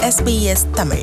SBS Tamil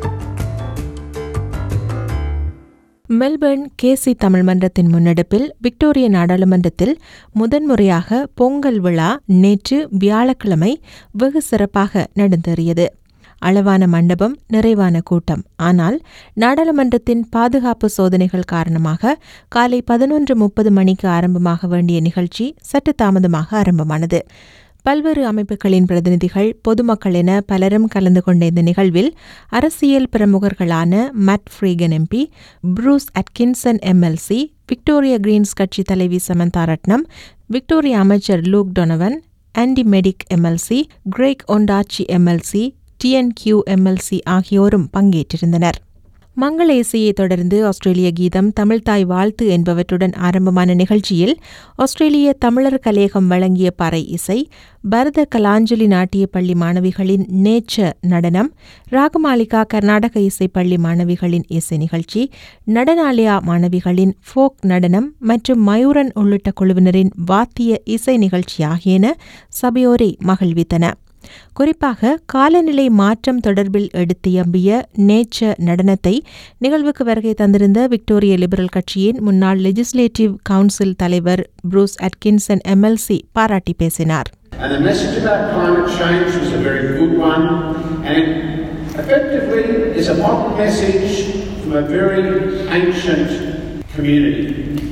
Melbourne Casey Tamil மன்றத்தின் முன்னெடுப்பில் Victoria நாடாளுமன்றத்தில் முதன்முறையாக பொங்கல் விழா நேற்று வியாழக்கிழமை வெகு சிறப்பாக நடந்தேறியது அளவான மண்டபம் நிறைவான கூட்டம் ஆனால் நாடாளுமன்றத்தின் பாதுகாப்பு சோதனைகள் காரணமாக காலை பதினொன்று முப்பது மணிக்கு ஆரம்பமாக வேண்டிய நிகழ்ச்சி சற்று தாமதமாக ஆரம்பமானது பல்வேறு அமைப்புகளின் பிரதிநிதிகள் பொதுமக்கள் என பலரும் கலந்து கொண்ட இந்த நிகழ்வில் அரசியல் பிரமுகர்களான Matt Fregon MP Bruce Atkinson MLC Victoria Greens கட்சி தலைவி சமந்தா ரட்னம் விக்டோரியா அமைச்சர் Luke Donnellan Andy Meddick MLC Craig Ondaatje MLC டிஎன்கியூ எம்எல்சி ஆகியோரும் பங்கேற்றிருந்தனர் மங்கள இசையை தொடர்ந்து ஆஸ்திரேலிய கீதம் தமிழ்தாய் வாழ்த்து என்பவற்றுடன் ஆரம்பமான நிகழ்ச்சியில் ஆஸ்திரேலிய தமிழர் கலையகம் வழங்கிய பறை இசை பரத கலாஞ்சலி நாட்டிய பள்ளி மாணவிகளின் நேச்ச நடனம் ராகமாலிகா கர்நாடக இசை பள்ளி மாணவிகளின் இசை நிகழ்ச்சி நடனாலயா மாணவிகளின் ஃபோக் நடனம் மற்றும் மயூரன் உள்ளிட்ட குழுவினரின் வாத்திய இசை நிகழ்ச்சி ஆகியன சபையோரை மகிழ்வித்தன குறிப்பாக காலநிலை மாற்றம் தொடர்பில் எடுத்தியம்பிய நேச்ச நடனத்தை நிகழ்வுக்கு வருகை தந்திருந்த விக்டோரிய லிபரல் கட்சியின் முன்னாள் லெஜிஸ்லேட்டிவ் கவுன்சில் தலைவர் ப்ரூஸ் அட்கின்சன் எம்எல்சி பாராட்டி பேசினார் And the message about climate change was a very good one, and it effectively is a modern message from a very ancient community.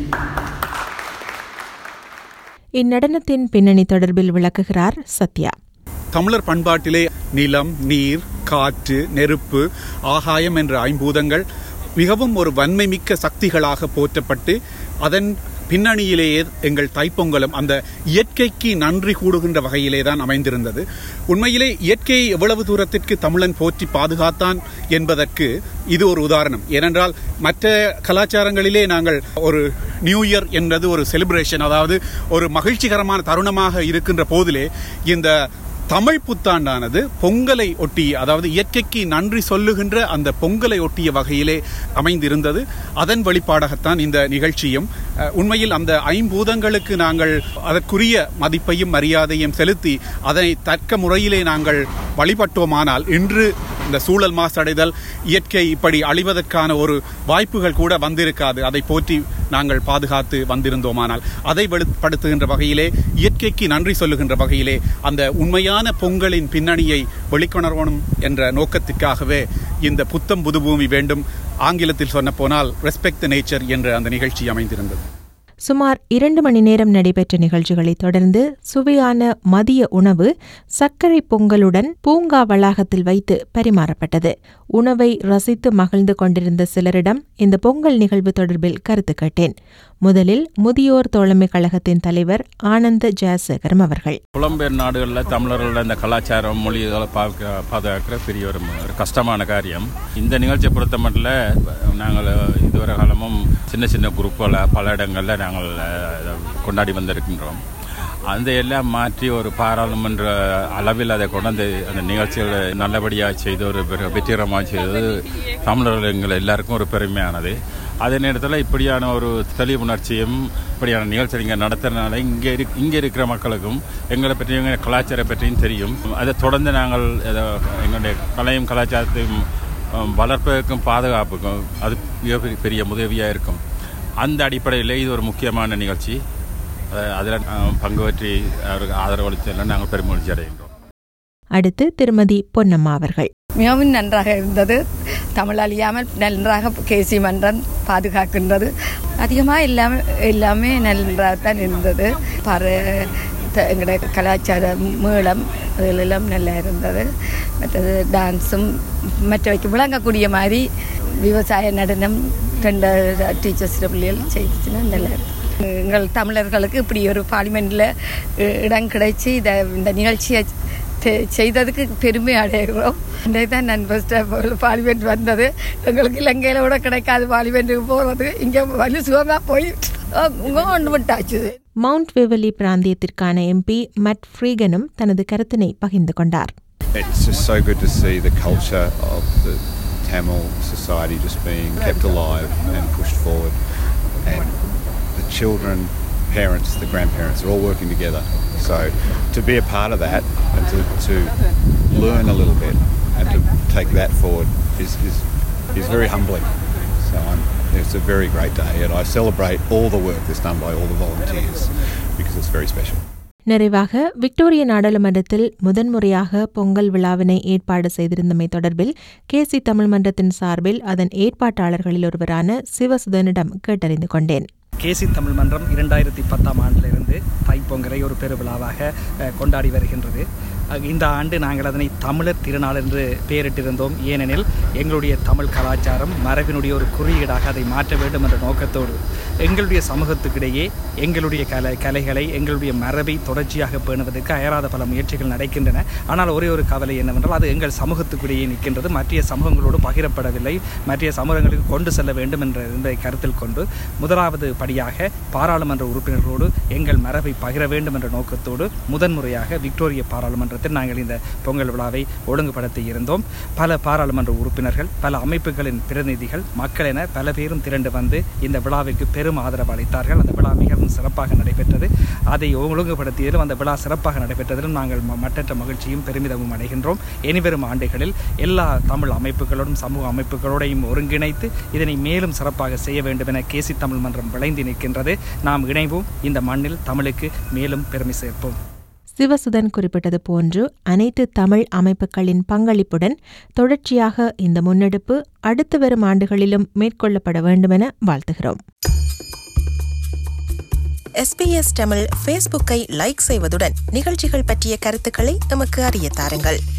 இந்நடனத்தின் பின்னணி தொடர்பில் விளக்குகிறார் சத்யா தமிழர் பண்பாட்டிலே நிலம் நீர் காற்று நெருப்பு ஆகாயம் என்ற ஐம்பூதங்கள் மிகவும் ஒரு வன்மை மிக்க சக்திகளாக போற்றப்பட்டு அதன் பின்னணியிலேயே எங்கள் தைப்பொங்கலும் அந்த இயற்கைக்கு நன்றி கூடுகின்ற வகையிலே தான் அமைந்திருந்தது உண்மையிலே இயற்கையை எவ்வளவு தூரத்திற்கு தமிழன் போற்றி பாதுகாத்தான் என்பதற்கு இது ஒரு உதாரணம் ஏனென்றால் மற்ற கலாச்சாரங்களிலே நாங்கள் ஒரு நியூ இயர் என்பது ஒரு செலிப்ரேஷன் அதாவது ஒரு மகிழ்ச்சிகரமான தருணமாக இருக்கின்ற போதிலே இந்த தமிழ் புத்தாண்டானது பொங்கலை ஒட்டி அதாவது இயற்கைக்கு நன்றி சொல்லுகின்ற அந்த பொங்கலை ஒட்டிய வகையிலே அமைந்திருந்தது அதன் வெளிப்பாடாகத்தான் இந்த நிகழ்ச்சியும் அஹ், உண்மையில் அந்த ஐம்பூதங்களுக்கு நாங்கள் அதற்குரிய மதிப்பையும் மரியாதையும் செலுத்தி அதனை தக்க முறையிலே நாங்கள் வழிபட்டோமானால் இன்று இந்த சூழல் மாசடைதல் இயற்கை இப்படி அழிவதற்கான ஒரு வாய்ப்புகள் கூட வந்திருக்காது அதை போற்றி நாங்கள் பாதுகாத்து வந்திருந்தோமானால் அதை வெளிப்படுத்துகின்ற வகையிலே இயற்கைக்கு நன்றி சொல்லுகின்ற வகையிலே அந்த உண்மையான பொங்கலின் பின்னணியை வெளிக்கொணர்வணும் என்ற நோக்கத்திற்காகவே இந்த புத்தம் புதுபூமி வேண்டும் ஆங்கிலத்தில் சொன்ன போனால் ரெஸ்பெக்ட் நேச்சர் என்ற அந்த நிகழ்ச்சி அமைந்திருந்தது சுமார் இரண்டு மணி நேரம் நடைபெற்ற நிகழ்ச்சிகளைத் தொடர்ந்து சுவையான மதிய உணவு சர்க்கரை பொங்கலுடன் பூங்கா வளாகத்தில் வைத்து பரிமாறப்பட்டது உணவை ரசித்து மகிழ்ந்து கொண்டிருந்த சிலரிடம் இந்த பொங்கல் நிகழ்வு தொடர்பில் கருத்து கேட்டேன் முதலில் முதியோர் தோழமை கழகத்தின் தலைவர் ஆனந்த ஜெயசேகரம் அவர்கள் புலம்பெயர் நாடுகளில் தமிழர்களோட இந்த கலாச்சாரம் மொழி இதெல்லாம் பார்க்க பாதுகாக்கிற பெரிய ஒரு ஒரு கஷ்டமான காரியம் இந்த நிகழ்ச்சியை பொறுத்த மட்டும் நாங்கள் இதுவரை காலமும் சின்ன சின்ன குரூப்புகளை பல இடங்களில் நாங்கள் அஹ், இதை கொண்டாடி வந்திருக்கின்றோம் அந்த எல்லாம் மாற்றி ஒரு பாராளுமன்ற அளவில் அதை கொண்டாந்து அந்த நிகழ்ச்சிகளை நல்லபடியாக செய்து ஒரு பெரு- வெற்றிகரமாக செய்தது தமிழர்கள் எங்கள் எல்லாருக்கும் ஒரு பெருமையானது அதே நேரத்தில் இப்படியான ஒரு தெளிவுணர்ச்சியும் இப்படியான நிகழ்ச்சி இங்கே நடத்துறதுனால இங்கே இரு இங்கே இருக்கிற மக்களுக்கும் எங்களை பற்றியும் எங்கள் கலாச்சாரம் பற்றியும் தெரியும் அதை தொடர்ந்து நாங்கள் இதை எங்களுடைய கலையும் கலாச்சாரத்தையும் அஹ், வளர்ப்பதற்கும் பாதுகாப்புக்கும் அது மிக பெரிய உதவியாக இருக்கும் அந்த அடிப்படையில் இது ஒரு முக்கியமான நிகழ்ச்சி அதில் பங்கு பற்றி அவருக்கு ஆதரவளித்ததில் நாங்கள் பெருமகிழ்ச்சி அடைகின்றோம் அடுத்து திருமதி பொன்னம்மா அவர்கள் மிகவும் நன்றாக இருந்தது தமிழ் அழியாமல் நன்றாக கேசி மன்றம் பாதுகாக்கின்றது அதிகமாக எல்லாமே எல்லாமே நன்றாகத்தான் இருந்தது பற த- எங்களுடைய கலாச்சார மேளம் அதிலெல்லாம் நல்லா இருந்தது மற்றது டான்ஸும் மற்றவைக்கு விளங்கக்கூடிய மாதிரி விவசாய நடனம் ரெண்டு டீச்சர்ஸ் பிள்ளைகள் செய்துச்சுன்னா நல்லா இருக்கும் எங்கள் தமிழர்களுக்கு இப்படி ஒரு பார்லிமெண்ட்டில் இடம் கிடைச்சி இதை இந்த நிகழ்ச்சியை தெ- செய்ததுக்கு பெருமை அடைகிறோம் இன்றைக்கு தான் நான் ஃபர்ஸ்ட் ஒரு பார்லிமெண்ட் வந்தது எங்களுக்கு இலங்கையில் கூட கிடைக்காது பார்லிமெண்ட்டுக்கு போகிறது இங்கே வலி சுகமாக போய் உங்க ஒன்று விட்டாச்சு மவுண்ட் வெவலி பிராந்தியத்திற்கான எம்பி மட் ஃப்ரீகனும் தனது கருத்தினை பகிர்ந்து கொண்டார் It's just so good to see the culture of the Tamil society just being kept alive and pushed forward. And the children, parents, the grandparents are all working together. So to be a part of that and to, to learn a little bit and to take that forward is, is, is very humbling. So I'm, it's a very great day, and I celebrate all the work that's done by all the volunteers because it's very special. நிறைவாக Victoria நாடாளுமன்றத்தில் முதன்முறையாக பொங்கல் விழாவினை ஏற்பாடு செய்திருந்தமை தொடர்பில் கேசி தமிழ் மன்றத்தின் சார்பில் அதன் ஏற்பாட்டாளர்களில் ஒருவரான சிவசுதனிடம் கேட்டறிந்து கொண்டேன் கேசி தமிழ் மன்றம் இரண்டாயிரத்தி பத்தாம் ஆண்டிலிருந்து தைப்பொங்கலை ஒரு பெருவிழாவாக அஹ், கொண்டாடி வருகின்றது அஹ், இந்த ஆண்டு நாங்கள் அதனை தமிழர் திருநாள் என்று பெயரிட்டிருந்தோம் ஏனெனில் எங்களுடைய தமிழ் கலாச்சாரம் மரபினுடைய ஒரு குறியீடாக அதை மாற்ற வேண்டும் என்ற நோக்கத்தோடு எங்களுடைய சமூகத்துக்கிடையே எங்களுடைய கலை கலைகளை எங்களுடைய மரபை தொடர்ச்சியாக பேணுவதற்கு அயராத பல முயற்சிகள் நடக்கின்றன ஆனால் ஒரே ஒரு கவலை என்னவென்றால் அது எங்கள் சமூகத்துக்கிடையே நிற்கின்றது மற்ற சமூகங்களோடு பகிரப்படவில்லை மற்ற சமூகங்களுக்கு கொண்டு செல்ல வேண்டும் என்ற என்பதை கருத்தில் கொண்டு முதலாவது படியாக பாராளுமன்ற உறுப்பினர்களோடு எங்கள் மரபை பகிர வேண்டும் என்ற நோக்கத்தோடு முதன்முறையாக விக்டோரிய பாராளுமன்றத்தில் நாங்கள் இந்த பொங்கல் விழாவை ஒழுங்குபடுத்தி இருந்தோம் பல பாராளுமன்ற உறுப்பினர்கள் பல அமைப்புகளின் பிரதிநிதிகள் மக்கள் என பல பேரும் திரண்டு வந்து இந்த விழாவிற்கு பெரும் ஆதரவு அளித்தார்கள் அந்த விழா மிகவும் சிறப்பாக நடைபெற்றது அதை ஒழுங்குபடுத்தியதிலும் அந்த விழா சிறப்பாக நடைபெற்றதிலும் நாங்கள் ம- மட்டற்ற மகிழ்ச்சியும் பெருமிதமும் அடைகின்றோம் இனிவரும் ஆண்டுகளில் எல்லா தமிழ் அமைப்புகளோடும் சமூக அமைப்புகளோடையும் ஒருங்கிணைத்து இதனை மேலும் சிறப்பாக செய்ய வேண்டும் என கேசி தமிழ் மன்றம் விளைந்து நிற்கின்றது நாம் இணைவோம் இந்த மண்ணில் தமிழுக்கு மேலும் பெருமை சேர்ப்போம் சிவசுதன் குறிப்பிட்டது போன்று அனைத்து தமிழ் அமைப்புகளின் பங்களிப்புடன் தொடர்ச்சியாக இந்த முன்னெடுப்பு அடுத்து வரும் ஆண்டுகளிலும் மேற்கொள்ளப்பட வேண்டுமென வாழ்த்துகிறோம் எஸ்பிஎஸ் தமிழ் ஃபேஸ்புக்கை லைக் செய்வதுடன் நிகழ்ச்சிகள் பற்றிய கருத்துக்களை எமக்கு அறிய தாருங்கள்